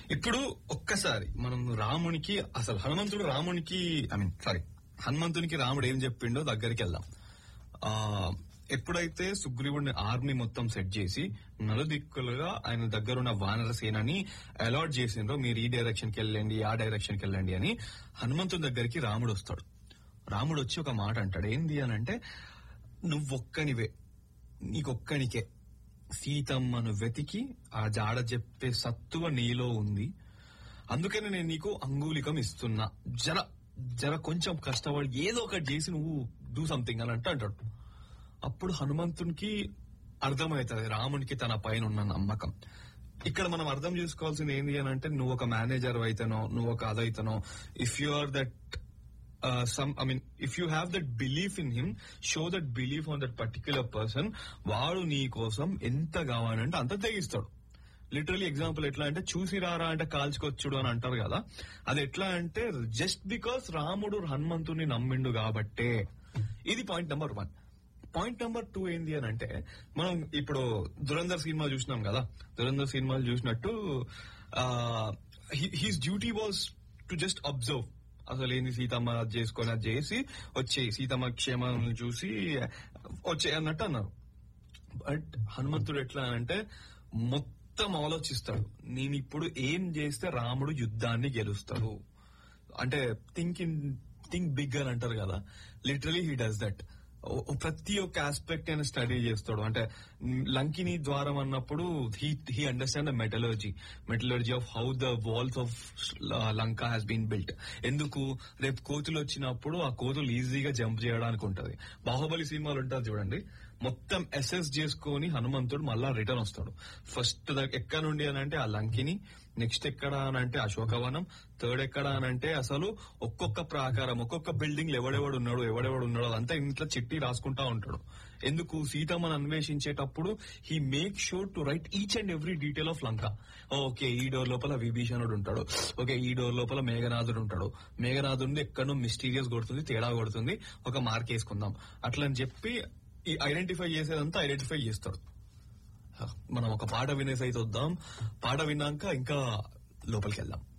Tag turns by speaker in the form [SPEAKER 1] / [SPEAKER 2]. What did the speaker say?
[SPEAKER 1] ఇప్పుడు ఒక్కసారి మనం రామునికి అసలు హనుమంతుడు రామునికి ఐ మీన్ సారీ హనుమంతునికి రాముడు ఏం చెప్పిండో దగ్గరికి వెళ్దాం ఆ ఎప్పుడైతే సుగ్రీవుడిని ఆర్మీ మొత్తం సెట్ చేసి నలుదిక్కులుగా ఆయన దగ్గర ఉన్న వానర సేనని అలాట్ చేసిండ్రో మీరు ఈ డైరెక్షన్ కి వెళ్ళండి ఆ డైరెక్షన్ కి వెళ్ళండి అని హనుమంతుని దగ్గరికి రాముడు వస్తాడు రాముడు వచ్చి ఒక మాట అంటాడు ఏంది అని అంటే నువ్వొక్కనివే నీకొక్కనికే సీతమ్మను వెతికి ఆ జాడ చెప్పే సత్తువ నీలో ఉంది అందుకని నేను నీకు అంగూలికం ఇస్తున్నా జర జర కొంచెం కష్టపడి ఏదో ఒకటి చేసి నువ్వు డూ సంథింగ్ అని అంటే అంటాడు అప్పుడు హనుమంతునికి అర్థమవుతుంది రామునికి తన పైన ఉన్న నమ్మకం ఇక్కడ మనం అర్థం చేసుకోవాల్సింది ఏంటి అని అంటే నువ్వు ఒక మేనేజర్ అయితేనో నువ్వు ఒక అదైతేనో if you are that some I mean if you have that belief in him show that belief on that particular person వాడు నీ కోసం ఎంత కావాలంటే అంత తెగిస్తాడు లిటరలీ ఎగ్జాంపుల్ ఎట్లా అంటే చూసి రారా అంటే కాల్చుకొచ్చుడు అని అంటారు కదా అది ఎట్లా అంటే జస్ట్ బికాస్ రాముడు హనుమంతుని నమ్మిండు కాబట్టే ఇది point number one point number two ఏంది అని అంటే మనం ఇప్పుడు దురంధర్ సినిమా చూసినాం కదా దురంధర్ సినిమాలు చూసినట్టు he's duty was to just observe అసలు ఏంది సీతమ్మ అది చేసుకొని అది చేసి వచ్చే సీతమ్మ క్షేమాలను చూసి వచ్చే అన్నట్టు అన్నారు బట్ హనుమంతుడు ఎట్లా అంటే మొత్తం ఆలోచిస్తాడు నేను ఇప్పుడు ఏం చేస్తే రాముడు యుద్ధాన్ని గెలుస్తాడు అంటే థింక్ ఇన్ థింక్ బిగ్ అని అంటారు కదా లిటరలీ హీ డస్ దట్ ప్రతి ఒక్క ఆస్పెక్ట్ ఆయన స్టడీ చేస్తాడు అంటే మ్, లంకిని ద్వారం అన్నప్పుడు he he understand the metallurgy metallurgy of how the walls of Lanka has been built ఎందుకు రేపు కోతులు వచ్చినప్పుడు ఆ కోతులు ఈజీగా జంప్ చేయడానికి ఉంటది బాహుబలి సినిమాలు ఉంటుంది చూడండి మొత్తం ఎస్ఎస్ చేసుకొని హనుమంతుడు మళ్ళా రిటర్న్ వస్తాడు ఫస్ట్ ఎక్కడ నుండి అని అంటే ఆ లంకిని నెక్స్ట్ ఎక్కడ అని అంటే అశోకవనం థర్డ్ ఎక్కడ అని అంటే అసలు ఒక్కొక్క ప్రాకారం ఒక్కొక్క బిల్డింగ్ ఎవడెవడు ఉన్నాడు ఎవడెవడు ఉన్నాడు అదంతా ఇంట్లో చిట్టి రాసుకుంటా ఉంటాడు ఎందుకు సీతమ్మను అన్వేషించేటప్పుడు he make sure to write each and every detail of Lanka okay ఈ డోర్ లోపల విభీషణుడు ఉంటాడు ఓకే ఈ డోర్ లోపల మేఘనాథుడు ఉంటాడు మేఘనాథుడిని ఎక్కడో మిస్టీరియస్ కొడుతుంది తేడా కొడుతుంది ఒక మార్క్ వేసుకుందాం అట్లా అని చెప్పి ఈ ఐడెంటిఫై చేసేదంతా ఐడెంటిఫై చేస్తాడు మనం ఒక పాట వినేసి అయితే వద్దాం పాట విన్నాక ఇంకా లోపలికి వెళ్దాం